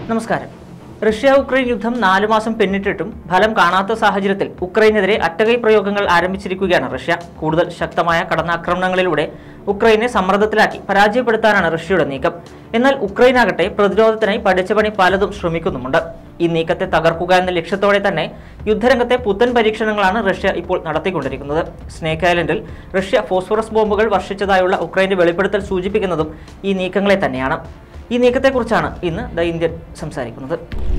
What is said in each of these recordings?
നമസ്കാരം Russia Ukraine യുദ്ധം നാലു മാസം പിന്നിട്ടിട്ടും ഫലം കാണാത്ത സാഹചര്യത്തിൽ ഉക്രൈനെതിരെ അറ്റകൈ പ്രയോഗങ്ങൾ ആരംഭിച്ചിരിക്കുകയാണ് റഷ്യ കൂടുതൽ ശക്തമായ കടന്നാക്രമണങ്ങളിലൂടെ ഉക്രൈനെ സമ്മർദ്ദത്തിലാക്കി പരാജയപ്പെടുത്താനാണ് റഷ്യയുടെ നീക്കം എന്നാൽ ഉക്രൈനാകട്ടെ പ്രതിരോധത്തിനായി പഠിച്ച പണി പലതും ശ്രമിക്കുന്നുമുണ്ട് ഈ നീക്കത്തെ തകർക്കുക എന്ന ലക്ഷ്യത്തോടെ തന്നെ യുദ്ധരംഗത്തെ പുത്തൻ പരീക്ഷണങ്ങളാണ് റഷ്യ ഇപ്പോൾ നടത്തിക്കൊണ്ടിരിക്കുന്നത് സ്നേക്ക് ഐലൻഡിൽ റഷ്യ ഫോസ്ഫറസ് ബോംബുകൾ വർഷിച്ചതായുള്ള ഉക്രൈന്റെ വെളിപ്പെടുത്തൽ സൂചിപ്പിക്കുന്നതും ഈ നീക്കങ്ങളെ തന്നെയാണ് ഈ നീക്കത്തെക്കുറിച്ചാണ് ഇന്ന് ദ ഇന്ത്യൻ സംസാരിക്കുന്നത്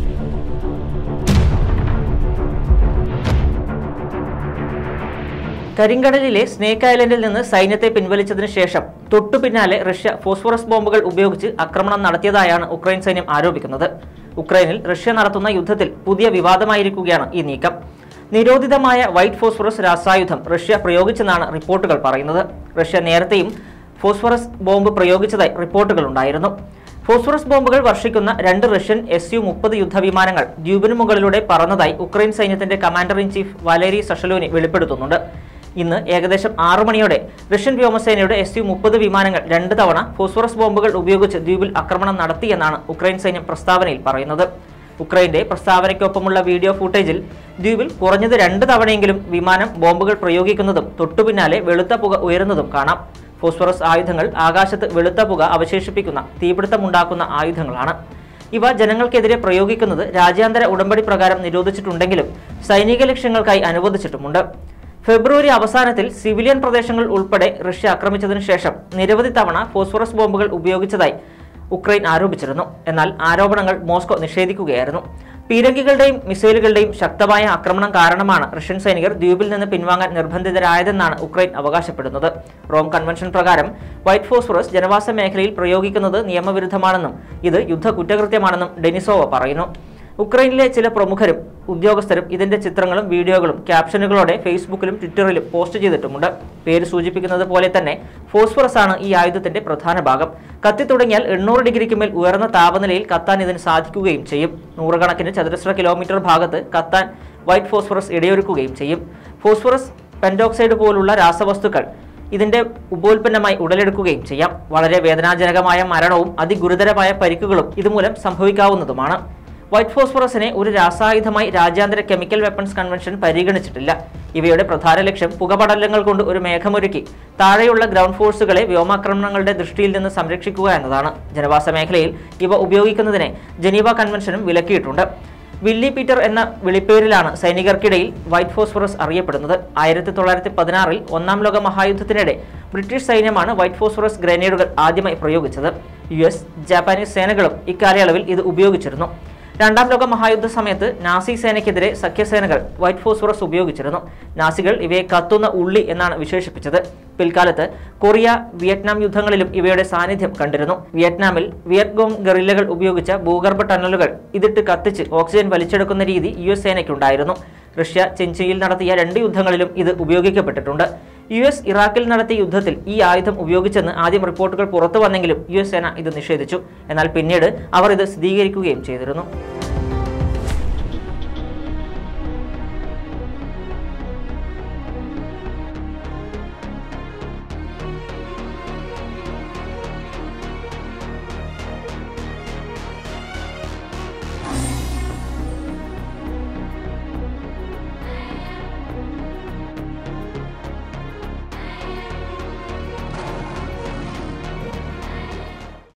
കരിങ്കടലിലെ സ്നേക്ക് ഐലൻഡിൽ നിന്ന് സൈന്യത്തെ പിൻവലിച്ചതിന് ശേഷം തൊട്ടു പിന്നാലെ റഷ്യ ഫോസ്ഫറസ് ബോംബുകൾ ഉപയോഗിച്ച് ആക്രമണം നടത്തിയതായാണ് ഉക്രൈൻ സൈന്യം ആരോപിക്കുന്നത് ഉക്രൈനിൽ റഷ്യ നടത്തുന്ന യുദ്ധത്തിൽ പുതിയ വിവാദമായിരിക്കുകയാണ് ഈ നീക്കം നിരോധിതമായ വൈറ്റ് ഫോസ്ഫറസ് രാസായുധം റഷ്യ പ്രയോഗിച്ചെന്നാണ് റിപ്പോർട്ടുകൾ പറയുന്നത് റഷ്യ നേരത്തെയും ഫോസ്ഫറസ് ബോംബ് പ്രയോഗിച്ചതായി റിപ്പോർട്ടുകൾ ഉണ്ടായിരുന്നു ഫോസ്ഫറസ് ബോംബുകൾ വർഷിക്കുന്ന രണ്ട് റഷ്യൻ എസ് യു മുപ്പത് യുദ്ധവിമാനങ്ങൾ ദ്വീപിന് മുകളിലൂടെ പറന്നതായി ഉക്രൈൻ സൈന്യത്തിന്റെ commander in chief Valery Zaluzhny വെളിപ്പെടുത്തുന്നുണ്ട് ഇന്ന് ഏകദേശം ആറു മണിയോടെ റഷ്യൻ വ്യോമസേനയുടെ എസ് യു മുപ്പത് വിമാനങ്ങൾ രണ്ട് തവണ ഫോസ്ഫറസ് ബോംബുകൾ ഉപയോഗിച്ച് ദ്വീപിൽ ആക്രമണം നടത്തിയെന്നാണ് ഉക്രൈൻ സൈന്യം പ്രസ്താവനയിൽ പറയുന്നത് ഉക്രൈന്റെ പ്രസ്താവനയ്ക്കൊപ്പമുള്ള വീഡിയോ ഫുട്ടേജിൽ ദ്വീപിൽ കുറഞ്ഞത് രണ്ട് തവണയെങ്കിലും വിമാനം ബോംബുകൾ പ്രയോഗിക്കുന്നതും തൊട്ടുപിന്നാലെ വെളുത്ത പുക ഉയരുന്നതും കാണാം ഫോസ്ഫറസ് ആയുധങ്ങൾ ആകാശത്ത് വെളുത്ത പുക അവശേഷിപ്പിക്കുന്ന തീപിടുത്തമുണ്ടാക്കുന്ന ആയുധങ്ങളാണ് ഇവ ജനങ്ങൾക്കെതിരെ പ്രയോഗിക്കുന്നത് രാജ്യാന്തര ഉടമ്പടി പ്രകാരം നിരോധിച്ചിട്ടുണ്ടെങ്കിലും സൈനിക ലക്ഷ്യങ്ങൾക്കായി അനുവദിച്ചിട്ടുമുണ്ട് ഫെബ്രുവരി അവസാനത്തിൽ സിവിലിയൻ പ്രദേശങ്ങൾ ഉൾപ്പെടെ റഷ്യ ആക്രമിച്ചതിനു ശേഷം നിരവധി തവണ ഫോസ്ഫറസ് ബോംബുകൾ ഉപയോഗിച്ചതായി ഉക്രൈൻ ആരോപിച്ചിരുന്നു എന്നാൽ ആരോപണങ്ങൾ മോസ്കോ നിഷേധിക്കുകയായിരുന്നു പീരങ്കികളുടെയും മിസൈലുകളുടെയും ശക്തമായ ആക്രമണം കാരണമാണ് റഷ്യൻ സൈനികർ ദ്വീപിൽ നിന്ന് പിൻവാങ്ങാൻ നിർബന്ധിതരായതെന്നാണ് ഉക്രൈൻ അവകാശപ്പെടുന്നത് റോം കൺവെൻഷൻ പ്രകാരം വൈറ്റ് ഫോസ്ഫറസ് ജനവാസ മേഖലയിൽ പ്രയോഗിക്കുന്നത് നിയമവിരുദ്ധമാണെന്നും ഇത് യുദ്ധ കുറ്റകൃത്യമാണെന്നും ഡെനിസോവ പറയുന്നു ഉക്രൈനിലെ ചില പ്രമുഖരും ഉദ്യോഗസ്ഥരും ഇതിന്റെ ചിത്രങ്ങളും വീഡിയോകളും ക്യാപ്ഷനുകളോടെ ഫേസ്ബുക്കിലും ട്വിറ്ററിലും പോസ്റ്റ് ചെയ്തിട്ടുമുണ്ട് പേര് സൂചിപ്പിക്കുന്നത് പോലെ തന്നെ ഫോസ്ഫറസ് ആണ് ഈ ആയുധത്തിന്റെ പ്രധാന ഭാഗം കത്തി തുടങ്ങിയാൽ എണ്ണൂറ് ഡിഗ്രിക്ക് മേൽ ഉയർന്ന താപനിലയിൽ കത്താൻ ഇതിന് സാധിക്കുകയും ചെയ്യും നൂറുകണക്കിന് ചതുരശ്ര കിലോമീറ്റർ ഭാഗത്ത് കത്താൻ വൈറ്റ് ഫോസ്ഫറസ് ഇടയൊരുക്കുകയും ചെയ്യും ഫോസ്ഫറസ് പെൻഡോക്സൈഡ് പോലുള്ള രാസവസ്തുക്കൾ ഇതിന്റെ ഉപോൽപ്പന്നമായി ഉടലെടുക്കുകയും ചെയ്യാം വളരെ വേദനാജനകമായ മരണവും അതിഗുരുതരമായ പരിക്കുകളും ഇതുമൂലം സംഭവിക്കാവുന്നതുമാണ് വൈറ്റ് ഫോസ്ഫറസിനെ ഒരു രാസായുധമായി രാജ്യാന്തര കെമിക്കൽ വെപ്പൺസ് കൺവെൻഷൻ പരിഗണിച്ചിട്ടില്ല ഇവയുടെ പ്രധാന ലക്ഷ്യം പുകപടലങ്ങൾ കൊണ്ട് ഒരു മേഘമൊരുക്കി താഴെയുള്ള ഗ്രൗണ്ട് ഫോഴ്സുകളെ വ്യോമാക്രമണങ്ങളുടെ ദൃഷ്ടിയിൽ നിന്ന് സംരക്ഷിക്കുക എന്നതാണ് ജനവാസ മേഖലയിൽ ഇവ ഉപയോഗിക്കുന്നതിനെ ജനീവ കൺവെൻഷനും വിലക്കിയിട്ടുണ്ട് വില്ലി പീറ്റർ എന്ന വിളിപ്പേരിലാണ് സൈനികർക്കിടയിൽ വൈറ്റ് ഫോസ്ഫറസ് അറിയപ്പെടുന്നത് ആയിരത്തി തൊള്ളായിരത്തി പതിനാറിൽ ഒന്നാം ലോക മഹായുദ്ധത്തിനിടെ ബ്രിട്ടീഷ് സൈന്യമാണ് വൈറ്റ് ഫോസ്ഫറസ് ഗ്രനേഡുകൾ ആദ്യമായി പ്രയോഗിച്ചത് യു എസ് ജാപ്പാനീസ് സേനകളും ഇക്കാലയളവിൽ ഇത് ഉപയോഗിച്ചിരുന്നു രണ്ടാം ലോക മഹായുദ്ധ സമയത്ത് നാസി സേനയ്ക്കെതിരെ സഖ്യസേനകൾ വൈറ്റ് ഫോസ്ഫറസ് ഉപയോഗിച്ചിരുന്നു നാസികൾ ഇവയെ കത്തുന്ന ഉള്ളി എന്നാണ് വിശേഷിപ്പിച്ചത് പിൽക്കാലത്ത് കൊറിയ വിയറ്റ്നാം യുദ്ധങ്ങളിലും ഇവയുടെ സാന്നിധ്യം കണ്ടിരുന്നു വിയറ്റ്നാമിൽ വിയറ്റ്ഗോങ് ഗറില്ലകൾ ഉപയോഗിച്ച ഭൂഗർഭ ടണലുകൾ ഇതിട്ട് കത്തിച്ച് ഓക്സിജൻ വലിച്ചെടുക്കുന്ന രീതി യു എസ് സേനയ്ക്കുണ്ടായിരുന്നു റഷ്യ ചെഞ്ചിയിൽ നടത്തിയ രണ്ട് യുദ്ധങ്ങളിലും ഇത് ഉപയോഗിക്കപ്പെട്ടിട്ടുണ്ട് യു എസ് ഇറാഖിൽ നടത്തിയ യുദ്ധത്തിൽ ഈ ആയുധം ഉപയോഗിച്ചെന്ന് ആദ്യം റിപ്പോർട്ടുകൾ പുറത്തു വന്നെങ്കിലും യു എസ് സേന ഇത് നിഷേധിച്ചു എന്നാൽ പിന്നീട് അവർ ഇത് സ്ഥിരീകരിക്കുകയും ചെയ്തിരുന്നു